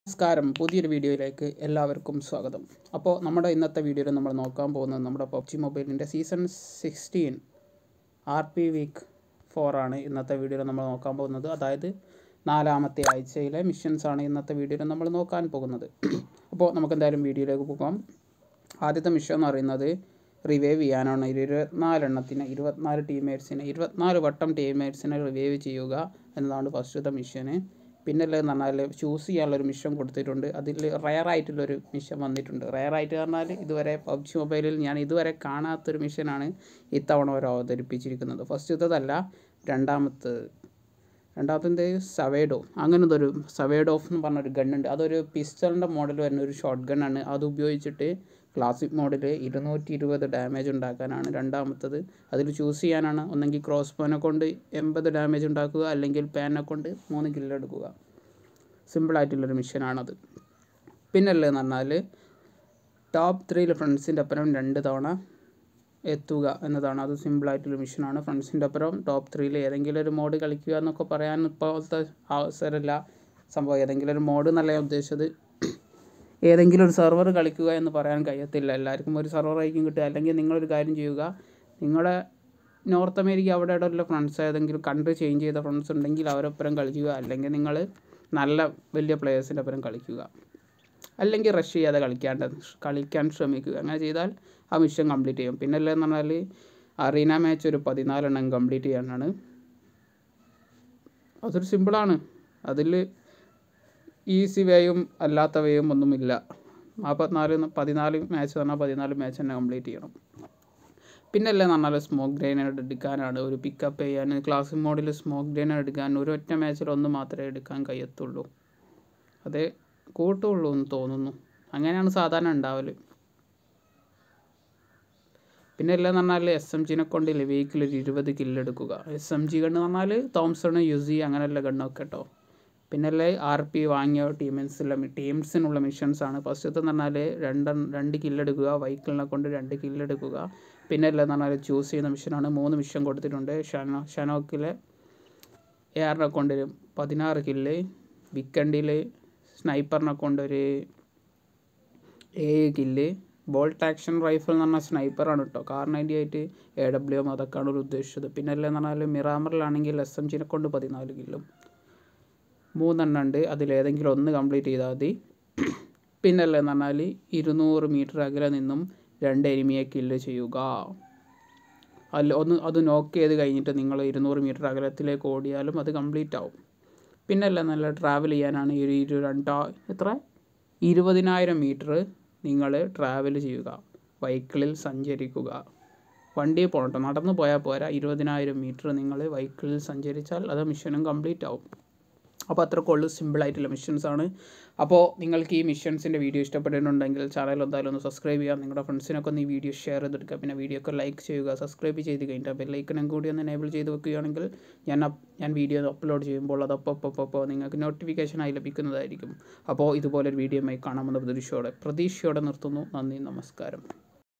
നമസ്കാരം പുതിയൊരു വീഡിയോയിലേക്ക് എല്ലാവർക്കും സ്വാഗതം അപ്പോൾ നമ്മുടെ ഇന്നത്തെ വീഡിയോയിൽ നമ്മൾ നോക്കാൻ പോകുന്നത് നമ്മുടെ പബ്ജി മൊബൈലിൻ്റെ season sixteen R P week ഫോറാണ് ഇന്നത്തെ വീഡിയോയിൽ നമ്മൾ നോക്കാൻ പോകുന്നത് അതായത് നാലാമത്തെ ആഴ്ചയിലെ മിഷൻസ് ആണ് ഇന്നത്തെ വീഡിയോയിൽ നമ്മൾ നോക്കാൻ പോകുന്നത് അപ്പോൾ നമുക്ക് എന്തായാലും വീഡിയോയിലേക്ക് പോകാം ആദ്യത്തെ മിഷൻ എന്ന് പറയുന്നത് റിവൈവ് ചെയ്യാനാണ് ഒരു ഇരുപത്തിനാലെണ്ണത്തിന് ഇരുപത്തിനാല് ടീമേറ്റ്സിനെ ഇരുപത്തിനാല് വട്ടം ടീമേറ്റ്സിനെ റിവൈവ് ചെയ്യുക എന്നതാണ് ഫസ്റ്റത്തെ മിഷന് പിന്നെ ഉള്ളതെന്ന് പറഞ്ഞാൽ ചൂസ് ചെയ്യാനുള്ളൊരു മിഷൻ കൊടുത്തിട്ടുണ്ട് അതിൽ റയർ ആയിട്ടുള്ളൊരു മിഷൻ വന്നിട്ടുണ്ട് റയർ ആയിട്ട് പറഞ്ഞാൽ ഇതുവരെ പബ്ജി മൊബൈലിൽ ഞാൻ ഇതുവരെ കാണാത്തൊരു മിഷനാണ് ഇത്തവണ അവർ അവതരിപ്പിച്ചിരിക്കുന്നത് ഫസ്റ്റത്തതല്ല രണ്ടാമത്തത് രണ്ടാമത്തെ സവേഡോ അങ്ങനത്തെ ഒരു സവേഡോഫ് എന്ന് പറഞ്ഞൊരു ഗണ്ണുണ്ട് അതൊരു പിസ്റ്റളിൻ്റെ മോഡൽ വരുന്ന ഒരു ഷോർട്ട് ഗണ്ണാണ് അത് ഉപയോഗിച്ചിട്ട് ക്ലാസിക് മോഡിൽ ഇരുന്നൂറ്റി ഇരുപത് ഡാമേജ് ഉണ്ടാക്കാനാണ് രണ്ടാമത്തത് അതിൽ ചൂസ് ചെയ്യാനാണ് ഒന്നെങ്കിൽ ക്രോസ് പോനെ കൊണ്ട് എൺപത് ഡാമേജ് ഉണ്ടാക്കുക അല്ലെങ്കിൽ പാനെ കൊണ്ട് മൂന്ന് കില്ലെടുക്കുക സിമ്പിളായിട്ടുള്ളൊരു മിഷനാണത് പിന്നല്ലേന്ന് പറഞ്ഞാൽ ടോപ്പ് ത്രീയിൽ ഫ്രണ്ട്സിൻ്റെ ഒപ്പം രണ്ട് തവണ എത്തുക എന്നതാണ് അത് സിമ്പിളായിട്ടുള്ള മിഷനാണ് ഫ്രണ്ട്സിൻ്റെ ഒപ്പം ടോപ്പ് ത്രീയിൽ ഏതെങ്കിലും ഒരു മോഡ് കളിക്കുക എന്നൊക്കെ പറയാൻ ഇപ്പോഴത്തെ അവസരമില്ല സംഭവം ഏതെങ്കിലും ഒരു മോഡ് എന്നല്ല ഞാൻ ഉദ്ദേശിച്ചത് ഏതെങ്കിലും ഒരു സെർവർ കളിക്കുക എന്ന് പറയാൻ കഴിയത്തില്ല എല്ലാവർക്കും ഒരു സെർവർ ആയിരിക്കും കിട്ടുക അല്ലെങ്കിൽ നിങ്ങളൊരു കാര്യം ചെയ്യുക നിങ്ങളുടെ നോർത്ത് അമേരിക്ക അവിടെ ഇടയിലുള്ള ഫ്രണ്ട്സ് ഏതെങ്കിലും കൺട്രി ചേഞ്ച് ചെയ്ത ഫ്രണ്ട്സ് ഉണ്ടെങ്കിൽ അവരൊപ്പം കളിക്കുക അല്ലെങ്കിൽ നിങ്ങൾ നല്ല വലിയ പ്ലേയേഴ്സിൻ്റെ ഒപ്പം കളിക്കുക അല്ലെങ്കിൽ റഷ് ചെയ്യാതെ കളിക്കാണ്ട് കളിക്കാൻ ശ്രമിക്കുക അങ്ങനെ ചെയ്താൽ ആ മിഷൻ കംപ്ലീറ്റ് ചെയ്യും പിന്നെ അല്ലെന്ന് പറഞ്ഞാൽ അറീന മാച്ച് ഒരു പതിനാലെണ്ണം കംപ്ലീറ്റ് ചെയ്യാനാണ് അതൊരു സിമ്പിളാണ് അതിൽ ഈസി വേയും അല്ലാത്ത വേയും ഒന്നുമില്ല നാൽപ്പത്തിനാല് പതിനാല് മാച്ച് പറഞ്ഞാൽ പതിനാല് മാച്ച് തന്നെ കംപ്ലീറ്റ് ചെയ്യണം പിന്നെ അല്ലെന്ന് പറഞ്ഞാൽ സ്മോക്ക് ഗ്രൈനേഡ് എടുക്കാനാണ് ഒരു പിക്കപ്പ് ചെയ്യാൻ ക്ലാസ് മോഡിൽ സ്മോക്ക് ഗ്രൈനേഡ് എടുക്കാൻ ഒരു ഒറ്റ മാച്ചിൽ ഒന്ന് മാത്രമേ എടുക്കാൻ കഴിയത്തുള്ളൂ അതേ കൂട്ടുള്ളൂ എന്ന് തോന്നുന്നു അങ്ങനെയാണ് സാധാരണ ഉണ്ടാവല് പിന്നെ എല്ലാം പറഞ്ഞാൽ എസ് എം ജിനെ കൊണ്ട് വെഹിക്കിൾ ഒരു ഇരുപത് കില്ലെടുക്കുക എസ് എം ജി ഗണ്ണ് പറഞ്ഞാൽ തോംസൺ യുസി അങ്ങനെയുള്ള ഗണ്ണൊക്കെ കേട്ടോ പിന്നെ അല്ലേ ആർ പി വാങ്ങിയ ടീംസിലുള്ള ടീംസിനുള്ള മിഷൻസ് ആണ് ഫസ്റ്റത്തെ എന്ന് പറഞ്ഞാൽ രണ്ട് രണ്ട് കില്ലെടുക്കുക വെഹിക്കിളിനെ കൊണ്ട് രണ്ട് കില്ലെടുക്കുക പിന്നെ അല്ല എന്ന് പറഞ്ഞാൽ ചൂസ് ചെയ്യുന്ന മിഷനാണ് മൂന്ന് മിഷൻ കൊടുത്തിട്ടുണ്ട് ഷനോ ഷനോക്കിലെ എയറിനെ കൊണ്ട് പതിനാറ് കില്ല് വിക്കൻഡിൽ സ്നൈപ്പറിനെ കൊണ്ടൊരു ഏഴ് കില്ല് ബോൾട്ട് ആക്ഷൻ റൈഫിൾ എന്ന് പറഞ്ഞാൽ സ്നൈപ്പറാണ് കേട്ടോ കാർ നയൻറ്റി ആയിട്ട് എ ഡബ്ല്യു എം അതൊക്കെയാണ് ഒരു ഉദ്ദേശിച്ചത് പിന്നെ അല്ലെന്ന് പറഞ്ഞാൽ മിറാമറിലാണെങ്കിൽ എസ് എം ജിനെ കൊണ്ട് പതിനാല് കില്ലും മൂന്നെണ്ണം ഉണ്ട് അതിലേതെങ്കിലും ഒന്ന് കംപ്ലീറ്റ് ചെയ്താൽ മതി പിന്നെ അല്ലെന്ന് പറഞ്ഞാൽ ഇരുന്നൂറ് മീറ്റർ അകലെ നിന്നും രണ്ട് എനിമിയെ കില്ല് ചെയ്യുക അല്ല ഒന്ന് അത് നോക്ക് ചെയ്ത് കഴിഞ്ഞിട്ട് നിങ്ങൾ ഇരുന്നൂറ് മീറ്റർ അകലത്തിലേക്ക് ഓടിയാലും അത് കംപ്ലീറ്റ് ആവും പിന്നെ അല്ല നല്ല ട്രാവൽ ചെയ്യാനാണ് ഈ ഒരു ഇരു രണ്ടാ എത്ര ഇരുപതിനായിരം മീറ്റർ നിങ്ങൾ ട്രാവൽ ചെയ്യുക ബൈക്കിളിൽ സഞ്ചരിക്കുക വണ്ടിയിൽ പോകണം കേട്ടോ നടന്നു പോയാൽ പോരാ ഇരുപതിനായിരം മീറ്റർ നിങ്ങൾ ബൈക്കിളിൽ സഞ്ചരിച്ചാൽ അത് മിഷനും കംപ്ലീറ്റ് ആവും അപ്പോൾ അത്രക്കുള്ളൂ സിമ്പിളായിട്ടുള്ള മിഷൻസ് ആണ് അപ്പോൾ നിങ്ങൾക്ക് ഈ മിഷൻസിൻ്റെ വീഡിയോ ഇഷ്ടപ്പെട്ടിട്ടുണ്ടെങ്കിൽ ചാനൽ എന്തായാലും ഒന്ന് സബ്സ്ക്രൈബ് ചെയ്യുക നിങ്ങളുടെ ഫ്രണ്ട്സിനൊക്കെ ഒന്ന് ഈ വീഡിയോ ഷെയർ ചെയ്തെടുക്കുക പിന്നെ വീഡിയോ ഒക്കെ ലൈക്ക് ചെയ്യുക സബ്സ്ക്രൈബ് ചെയ്ത് കഴിഞ്ഞിട്ട് ബെല്ലൈക്കനും കൂടി ഒന്ന് എനേബിൾ ചെയ്ത് വെക്കുകയാണെങ്കിൽ ഞാൻ ഞാൻ വീഡിയോ അപ്ലോഡ് ചെയ്യുമ്പോൾ അത് അപ്പോൾ അപ്പോൾ അപ്പോൾ നിങ്ങൾക്ക് നോട്ടിഫിക്കേഷനായി ലഭിക്കുന്നതായിരിക്കും അപ്പോൾ ഇതുപോലൊരു വീഡിയോയുമായി കാണാമെന്ന പ്രതീക്ഷയോടെ പ്രതീക്ഷയോടെ നിർത്തുന്നു നന്ദി നമസ്കാരം